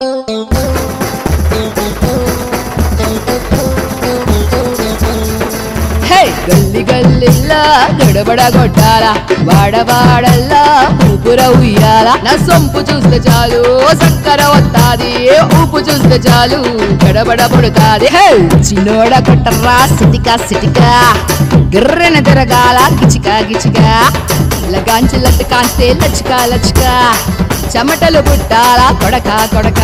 హే గల్లి గల్లిల్లా గడబడ కొట్టాల వాడవాడల్లా ఊపుర ఉయ్యాల నా సొంపు చూస్తే చాలు సక్కర వత్తాది ఊపు చూస్తే చాలు గడబడ పడుతాది హే చిన్నోడ కొట్టర్రా సిటికా సిటికా గిర్రెన తిరగాల గిచికా గిచికా లగాంచి లట్టు కాస్తే లచ్చికా లచ్చికా చెమటలు పుట్టాల కొడక కొడక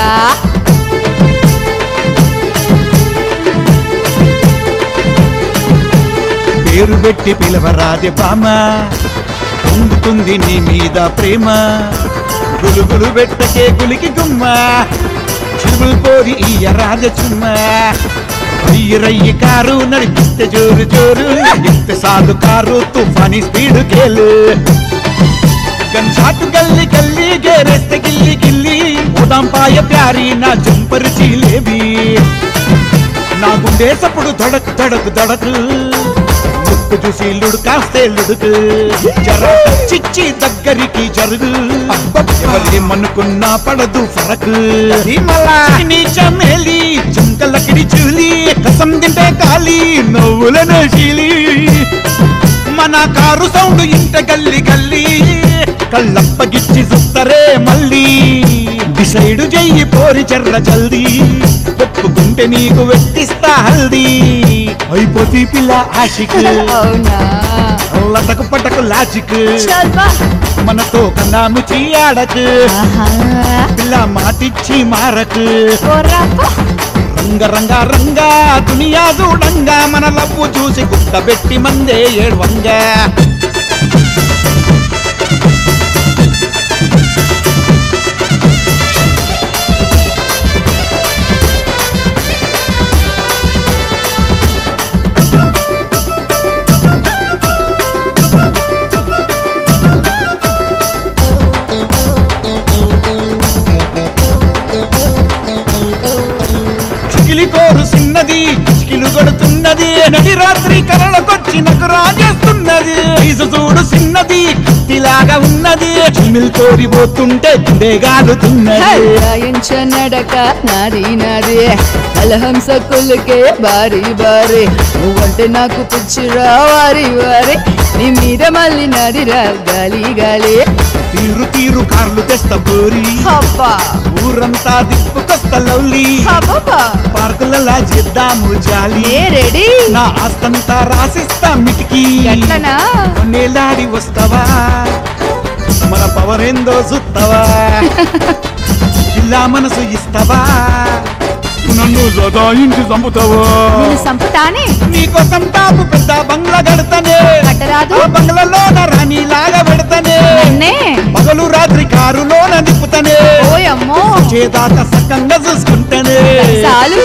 పేరు పెట్టి పిలవరాది బామ పొందుతుంది నీ మీద ప్రేమ గులుగులు పెట్టకే గులికి గుమ్మ చిరుములు కోరి ఈ రాజ చుమ్మ రయ్యి రయ్యి కారు నడిపిస్తే జోరు జోరు ఎత్తే సాగు కారు తుఫాని స్పీడ్ కేలు గన్ షాట్ గల్లి గల్లి గేరేస్తే గిల్లి గిల్లి ఉదాం పాయ ప్యారి నా జంపర్ చీలేవి నా గుండేసప్పుడు దడక్ దడక్ దడకు ముక్కు చూసి లుడు కాస్తే లుడుకు జర చిచ్చి దగ్గరికి జరుగు ఎవరేమనుకున్నా పడదు ఫరకు నీ చమేలి చుంకలకిడి చూలి కసం తింటే కాలి నవ్వులను చీలి మన కారు సౌండ్ ఇంట గల్లి గల్లి కళ్ళప్పగిచ్చి చూస్తరే మళ్ళీ డిసైడ్ చెయ్యి పోరి చెర్ర జల్దీ ఒప్పుకుంటే నీకు వెట్టిస్తా హల్దీ అయిపోతీ పిల్ల ఆశిక్ అవునా లటకు పటకు లాజిక్ చల్ బా మనతో కన్నాము చీయాడకు ఆహా పిల్ల మాటిచ్చి మారకు పోరాపా రంగ రంగ రంగా దునియా చూడంగా మన లవ్వు చూసి గుట్టబెట్టి మందే ఏడ్వంగా చికిలి కోరు సిన్నది చికిలు కొడుతున్నది నడి రాత్రి కలలకొచ్చి నాకు రాజేస్తున్నది ఐసు చూడు సిన్నది కత్తిలాగా ఉన్నది చిమిల్ కోరి పోతుంటే గుండెగాలుతున్నది నడక నాది నాది అలహంస కొల్లుకే బారి బారి నువ్వంటే నాకు పిచ్చిరా వారి వారి నీ మీద మళ్ళీ నాదిరా గాలి గాలి తీరు తీరు కార్లు తెస్త పోరి అబ్బా ఊరంతా దిప్పుకొస్త లవ్లీ అబ్బబ్బా పార్కులలా చేద్దాము జాలి ఏ రెడీ నా ఆస్తంతా రాసిస్తా మిటికి ఎట్లనా నేలాడి వస్తావా మన పవర్ ఏందో చూస్తావా ఇలా మనసు ఇస్తావా నన్ను సదాయించి చంపుతావా నేను సంపుతానే నీకోసం టాపు పెద్ద బంగ్లా కడతానే కట్టరాదు ఆ బంగ్లాలోన రాణిలాగా పెడతానే నన్నే పగలు రాత్రి కారులోన నిప్పుతానే ఓయమ్మో చేదాక సక్కంగా చూసుకుంటానే చాలు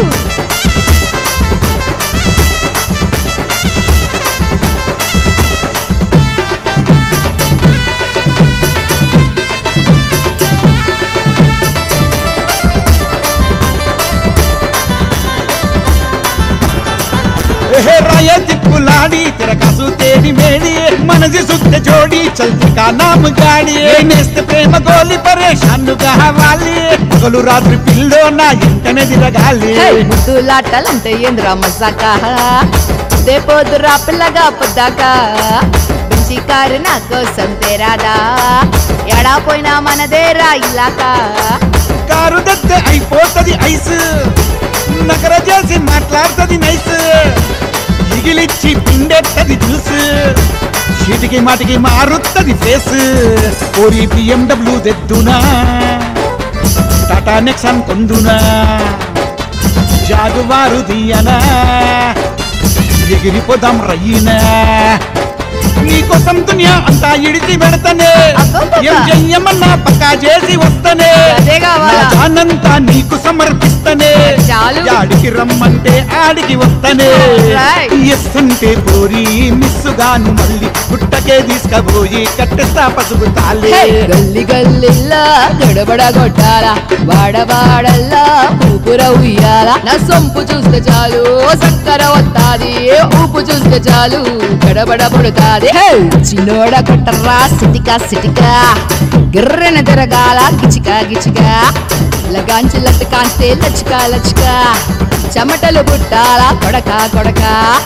ఏ రాయ తిప్పులాడి తిరగసు తేడి మేడి మనసి సుత్త జోడి చల్తి కా నామ్ గాడి నేస్తే ప్రేమ గోలి పరేషాన్ కావాలి పగలు రాత్రి పిల్లో నా ఇంటనే తిరగాలి హే, ముద్దులాటలంటే ఏంద్రా మజాక దేపోదురా పిల్లగా పొద్దాక బెంచి కారు నా కోసం తేరాదా ఎడా పోయినా మనదేరా ఇలాక కారు దత్తే అయిపోతది ఐస్ నగర చేసి మాట్లాడుతది నైస్ ఇగిలిచ్చి పిండెట్టది జ్యూస్ చీటికి మాటికి మారుత్తది ఫేస్ ఓరి బిఎండబ్ల్యూ తెద్దునా టాటా నెక్సాన్ కొందునా జాగువారు దియనా ఎగిరిపోదాం రయ్యినా నీకోసం దునియా అంతా ఇడిచి పెడతానే అబ్బబ్బబ్బా. ఏం చెయ్యమన్నా పక్కా చేసి వస్తనే అదే కావాలా? నా జానంతా నీకు సమర్పిస్తనే చాలు. ఆడికి రమ్మంటే ఆడికి వస్తనే Right. ఎస్ అంటే పోరి మిస్సుగాను మళ్ళీ పుట్టకే తీసుకపోయి కట్టెస్తా పసుపు తాలే హే, గల్లి గల్లిల్లా గడబడ కొట్టాల వాడవాడల్లా ఊపుర ఉయ్యాల నా సొంపు చూస్తే చాలు సక్కర వత్తాది ఊపు చూస్తే చాలు గడబడ పడుతాది హే, చిన్నోడ కొట్టర్రా సిటికా సిటికా గిర్రెన తిరగాల గిచికా గిచికా లగాంచి లట్ కాంతే లచ్క లచ్క చెమటలు పుట్టాలా కొడక కొడక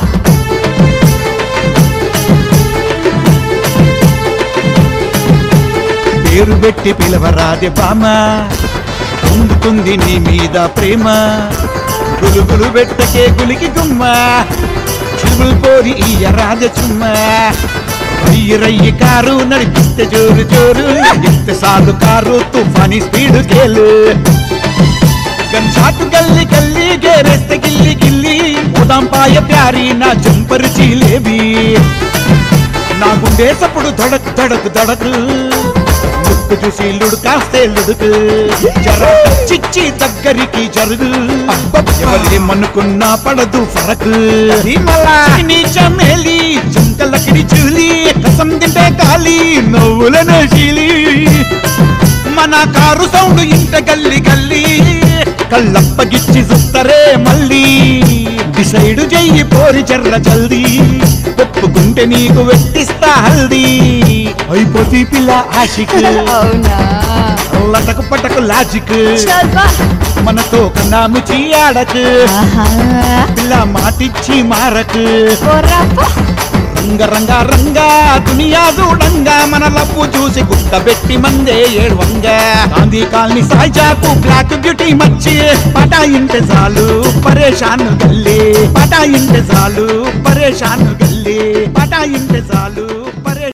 పేరు పెట్టి పిలవరాదే బామ పొందుతుంది నీ మీద ప్రేమ గులుగులు పెట్టకే గులికి గుమ్మ చిలుములు కోరి ఈ రాజ చుమ్మ రయ్యి రయ్యి కారు నడిపిస్తే జోరు జోరు ఎత్తే సాలు కారు తుఫాని స్పీడ్ కేలు గన్ షాట్ గల్లి గల్లి గేరేస్తే గిల్లి గిల్లి ఉదాం పాయ ప్యారి నా జంపరు చీలేవి నా గుండె సప్పుడు దడక్ దడక్ దడకు ముక్కు చూసి లుడు కాస్తే లుడుకు జర చిచ్చి దగ్గరికి జరుగు ఎవరేమనుకున్నా పడదు ఫరకు నీ చమేలి చుంకలకిడి చూలి కసం తింటే కాలి నవ్వులను చీలి మన కారు సౌండ్ ఇంట గల్లి గల్లి కళ్ళప్పగిచ్చి చూస్తరే మళ్ళీ డిసైడ్ చెయ్యి పోరి చెర్ర జల్దీ ఒప్పుకుంటే నీకు వెట్టిస్తా హల్దీ అయిపోతీ పిల్ల ఆశిక్ అవునా లటకు పటకు లాజిక్ చల్ బా. మనతో కన్నాము చీయాడకు ఆహా. పిల్ల మాటిచ్చి మారకు పోరా పో. రంగ రంగ రంగా దునియా చూడంగా మన లవ్వు చూసి గుట్టబెట్టి మందే ఏడువంగా గాంధీ కాలనీ సాయిజాకు బ్లాక్ బ్యూటీ మచ్చి పటాయింటే చాలు పరేషాన్ గల్లి పటాయింటే చాలు పరేషాన్ గల్లి పటాయింటే చాలు